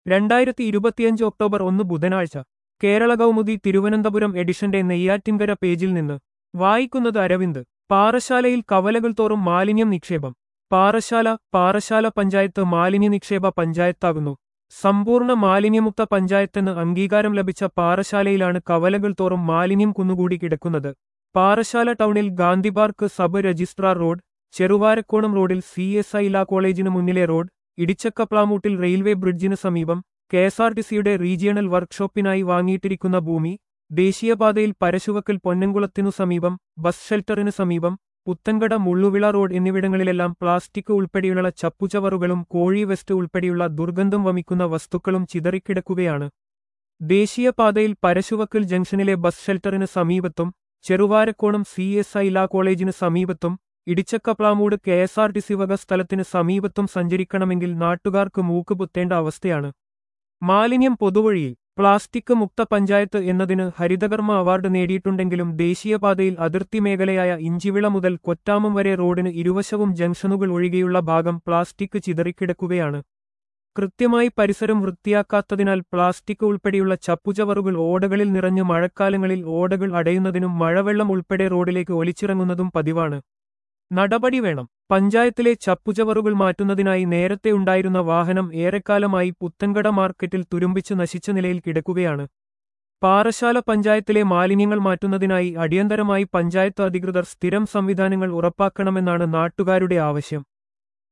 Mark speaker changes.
Speaker 1: രണ്ടായിരത്തി ഇരുപത്തിയഞ്ച് ഒക്ടോബർ ഒന്ന് ബുധനാഴ്ച കേരള കൗമുദി തിരുവനന്തപുരം എഡിഷന്റെ നെയ്യാറ്റിൻകര പേജിൽ നിന്ന് വായിക്കുന്നത് അരവിന്ദ് പാറശാലയിൽ കവലകൾ തോറും മാലിന്യം നിക്ഷേപം പാറശാല പാറശാല പഞ്ചായത്ത് മാലിന്യ നിക്ഷേപ പഞ്ചായത്താകുന്നു സമ്പൂർണ്ണ മാലിന്യമുക്ത പഞ്ചായത്തെന്ന് അംഗീകാരം ലഭിച്ച പാറശാലയിലാണ് കവലകൾ തോറും മാലിന്യം കുന്നുകൂടി കിടക്കുന്നത് പാറശാല ടൗണിൽ Gandhi park sub registrar road ചെറുവാരക്കോണം റോഡിൽ സി എസ് ഐ ലാ കോളേജിന് മുന്നിലെ റോഡ് ഇടിച്ചക്കപ്ലാമൂട്ടിൽ റെയിൽവേ ബ്രിഡ്ജിന് സമീപം കെഎസ്ആർടിസിയുടെ റീജിയണൽ വർക്ക്ഷോപ്പിനായി വാങ്ങിയിട്ടിരിക്കുന്ന ഭൂമി ദേശീയപാതയിൽ പരശുവക്കൽ പൊന്നംകുളത്തിനു സമീപം ബസ് ഷെൽട്ടറിന് സമീപം പുത്തൻകട മുള്ളുവിള റോഡ് എന്നിവിടങ്ങളിലെല്ലാം പ്ലാസ്റ്റിക് ഉൾപ്പെടെയുള്ള ചപ്പുചവറുകളും കോഴി വെസ്റ്റ് ഉൾപ്പെടെയുള്ള ദുർഗന്ധം വമിക്കുന്ന വസ്തുക്കളും ചിതറിക്കിടക്കുകയാണ് ദേശീയപാതയിൽ പരശുവക്കൽ ജംഗ്ഷനിലെ ബസ് ഷെൽട്ടറിന് സമീപത്തും Cheruvarakonam C S I law കോളേജിന് സമീപത്തും Idichakkaplamoodu K S R T C വക സ്ഥലത്തിന് സമീപത്തും സഞ്ചരിക്കണമെങ്കിൽ നാട്ടുകാർക്ക് മൂക്കുപുത്തേണ്ട അവസ്ഥയാണ് മാലിന്യം പൊതുവഴിയിൽ പ്ലാസ്റ്റിക് മുക്ത പഞ്ചായത്ത് എന്നതിന് ഹരിതകർമ്മ അവാർഡ് നേടിയിട്ടുണ്ടെങ്കിലും ദേശീയപാതയിൽ അതിർത്തി മേഖലയായ ഇഞ്ചിവിള മുതൽ കൊറ്റാമം വരെ റോഡിന് ഇരുവശവും ജംഗ്ഷനുകൾ ഒഴികെയുള്ള ഭാഗം പ്ലാസ്റ്റിക് ചിതറിക്കിടക്കുകയാണ് കൃത്യമായി പരിസരം വൃത്തിയാക്കാത്തതിനാൽ പ്ലാസ്റ്റിക് ഉൾപ്പെടെയുള്ള ചപ്പുചവറുകൾ ഓടകളിൽ നിറഞ്ഞ് മഴക്കാലങ്ങളിൽ ഓടകൾ അടയുന്നതിനും മഴവെള്ളം ഉൾപ്പെടെ റോഡിലേക്ക് ഒലിച്ചിറങ്ങുന്നതും പതിവാണ് നടപടി വേണം പഞ്ചായത്തിലെ ചപ്പുചവറുകൾ മാറ്റുന്നതിനായി നേരത്തെ ഉണ്ടായിരുന്ന വാഹനം ഏറെക്കാലമായി പുത്തൻകട മാർക്കറ്റിൽ തുരുമ്പിച്ച് നശിച്ച നിലയിൽ കിടക്കുകയാണ് പാറശാല പഞ്ചായത്തിലെ മാലിന്യങ്ങൾ മാറ്റുന്നതിനായി അടിയന്തരമായി പഞ്ചായത്ത് അധികൃതർ സ്ഥിരം സംവിധാനങ്ങൾ ഉറപ്പാക്കണമെന്നാണ് നാട്ടുകാരുടെ ആവശ്യം